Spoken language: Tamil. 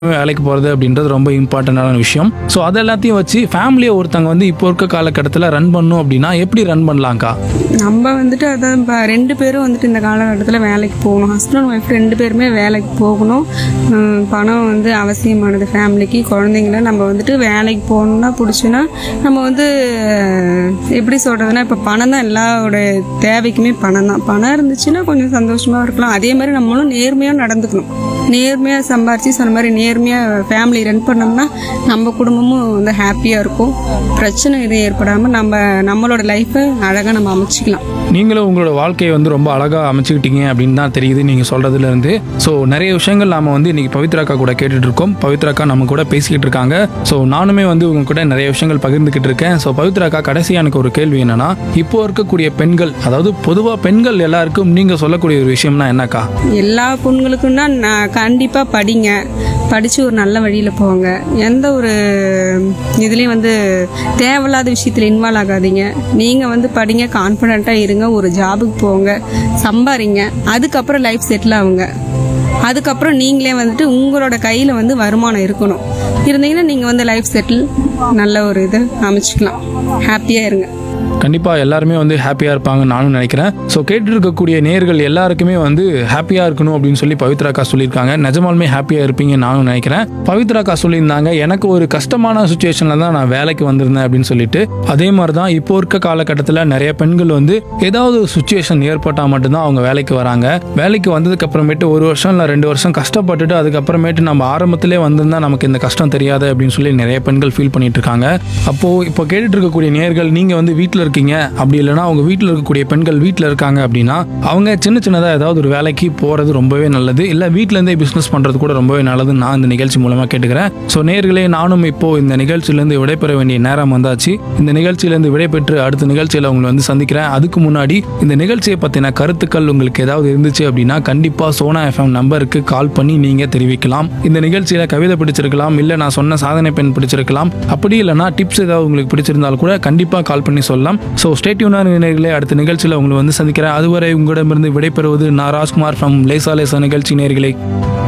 வேலைக்கு போகிறது அப்படின்றது ரொம்ப இம்பார்ட்டண்டான விஷயம் ஸோ அது எல்லாத்தையும் வச்சு ஃபேமிலியை ஒருத்தங்க வந்து இப்போ இருக்க காலகட்டத்தில் ரன் பண்ணும் அப்படின்னா எப்படி ரன் பண்ணலாம்க்கா நம்ம வந்துட்டு அதான் இப்போ ரெண்டு பேரும் வந்துட்டு இந்த காலகட்டத்தில் வேலைக்கு போகணும் ஹஸ்பண்ட் ஒய்ஃப் ரெண்டு பேருமே வேலைக்கு போகணும் உம், பணம் வந்து அவசியமானது ஃபேமிலிக்கு குழந்தைங்கள நம்ம வந்துட்டு வேலைக்கு போகணும்னா பிடிச்சுன்னா நம்ம வந்து அஹ், எப்படி சொல்கிறதுனா இப்போ பணம் தான் எல்லாரோட தேவைக்குமே பணம் தான் பணம் இருந்துச்சுன்னா கொஞ்சம் சந்தோஷமாக இருக்கலாம் அதே மாதிரி நம்மளும் நேர்மையாக நடந்துக்கணும் நேர்மையாக சம்பாரித்து சொன்ன மாதிரி நேர்மையாக ஃபேமிலி ரன் பண்ணோம்னா நம்ம குடும்பமும் வந்து ஹாப்பியாக இருக்கும் பிரச்சனை எதுவும் ஏற்படாமல் நம்ம நம்மளோட லைஃப்பை அழகாக நம்ம அமைச்சிக்கலாம் நீங்களும் உங்களோட வாழ்க்கையை வந்து ரொம்ப அழகாக அமைச்சுக்கிட்டீங்க அப்படின்னு தான் தெரியுது நீங்கள் சொல்கிறதுலேருந்து ஸோ நிறைய விஷயங்கள் நாம வந்து இன்னைக்கு பவித்ராக்கா கூட கேட்டுட்டு இருக்கோம் பவித்ராக்கா நம்ம கூட பேசிக்கிட்டு இருக்காங்க ஸோ நானுமே வந்து உங்க கூட நிறைய விஷயங்கள் பகிர்ந்துக்கிட்டு இருக்கேன் ஸோ பவித்ராக்கா கடைசி எனக்கு ஒரு கேள்வி என்னன்னா இப்போ இருக்கக்கூடிய பெண்கள் அதாவது பொதுவாக பெண்கள் எல்லாருக்கும் நீங்கள் சொல்லக்கூடிய ஒரு விஷயம்னா என்னக்கா எல்லா பொண்களுக்குன்னா நான் கண்டிப்பாக படிங்க படித்து ஒரு நல்ல வழியில் போங்க எந்த ஒரு இதுலேயும் வந்து தேவையில்லாத விஷயத்தில் இன்வால்வ் ஆகாதீங்க நீங்கள் வந்து படிங்க கான்ஃபிடெண்ட்டாக இருங்க ஒரு ஜாபுக்கு போங்க சம்பாரிங்க அதுக்கப்புறம் லைஃப் செட்டில் ஆகுங்க அதுக்கப்புறம் நீங்களே வந்துட்டு உங்களோட கையில் வந்து வருமானம் இருக்கணும் இருந்தீங்கன்னா நீங்கள் வந்து லைஃப் செட்டில் நல்ல ஒரு இதை அமைச்சிக்கலாம் ஹாப்பியாக இருங்க கண்டிப்பாக எல்லாருமே வந்து ஹாப்பியாக இருப்பாங்கன்னு நானும் நினைக்கிறேன் ஸோ கேட்டு இருக்கக்கூடிய நேர்கள் எல்லாருக்குமே வந்து ஹாப்பியாக இருக்கணும் அப்படின்னு சொல்லி பவித்ராக்கா சொல்லியிருக்காங்க நிஜமாலுமே ஹாப்பியாக இருப்பீங்கன்னு நானும் நினைக்கிறேன் பவித்ராக்கா சொல்லியிருந்தாங்க எனக்கு ஒரு கஷ்டமான சுச்சுவேஷனில் தான் நான் வேலைக்கு வந்திருந்தேன் அப்படின்னு சொல்லிட்டு அதே மாதிரி தான் இப்போ இருக்க காலகட்டத்தில் நிறைய பெண்கள் வந்து ஏதாவது ஒரு சுச்சுவேஷன் ஏற்பட்டால் மட்டும்தான் அவங்க வேலைக்கு வராங்க வேலைக்கு வந்ததுக்கு அப்புறமேட்டு ஒரு வருஷம் இல்லை ரெண்டு வருஷம் கஷ்டப்பட்டுட்டு அதுக்கப்புறமேட்டு நம்ம ஆரம்பத்திலே வந்திருந்தா நமக்கு இந்த கஷ்டம் தெரியாது அப்படின்னு சொல்லி நிறைய பெண்கள் ஃபீல் பண்ணிட்டு இருக்காங்க அப்போ இப்போ கேட்டுட்டு இருக்கக்கூடிய நேர்கள் நீங்க வந்து வீட்டில் இருக்கீங்க அப்படி இல்லைன்னா அவங்க வீட்டில் இருக்கக்கூடிய பெண்கள் வீட்டில் இருக்காங்க அப்படின்னா அவங்க சின்ன சின்னதாக ஏதாவது ஒரு வேலைக்கு போறது ரொம்பவே நல்லது இல்லை வீட்ல இருந்தே பிஸ்னஸ் பண்றது கூட ரொம்பவே நல்லதுன்னு நான் இந்த நிகழ்ச்சி மூலமா கேட்டுக்கிறேன் ஸோ நேர்களே நானும் இப்போ இந்த நிகழ்ச்சியிலேருந்து விடைபெற வேண்டிய நேரம் வந்தாச்சு இந்த நிகழ்ச்சியிலேருந்து விடைபெற்று அடுத்த நிகழ்ச்சியில் உங்களை வந்து சந்திக்கிறேன் அதுக்கு முன்னாடி இந்த நிகழ்ச்சியை பற்றின கருத்துக்கள் உங்களுக்கு ஏதாவது இருந்துச்சு அப்படின்னா கண்டிப்பாக சோனா எஃப்எம் நம்பருக்கு கால் பண்ணி நீங்கள் தெரிவிக்கலாம் இந்த நிகழ்ச்சியில் கவிதை பிடிச்சிருக்கலாம் இல்லை நான் சொன்ன சாதனை பெண் பிடிச்சிருக்கலாம் அப்படி இல்லைனா டிப்ஸ் ஏதாவது உங்களுக்கு பிடிச்சிருந்தால் கூட கண்டிப்பாக கால் பண்ணி சொல்லலாம் ஸோ ஸ்டேட்யூனான நேர்களே அடுத்த நிகழ்ச்சியில் உங்களை வந்து சந்திக்கிறேன் அதுவரை உங்களிடமிருந்து விடைபெறுவது நான் ராஜ்குமார் ஃப்ரம் லேசா லேசா நிகழ்ச்சி நேர்களே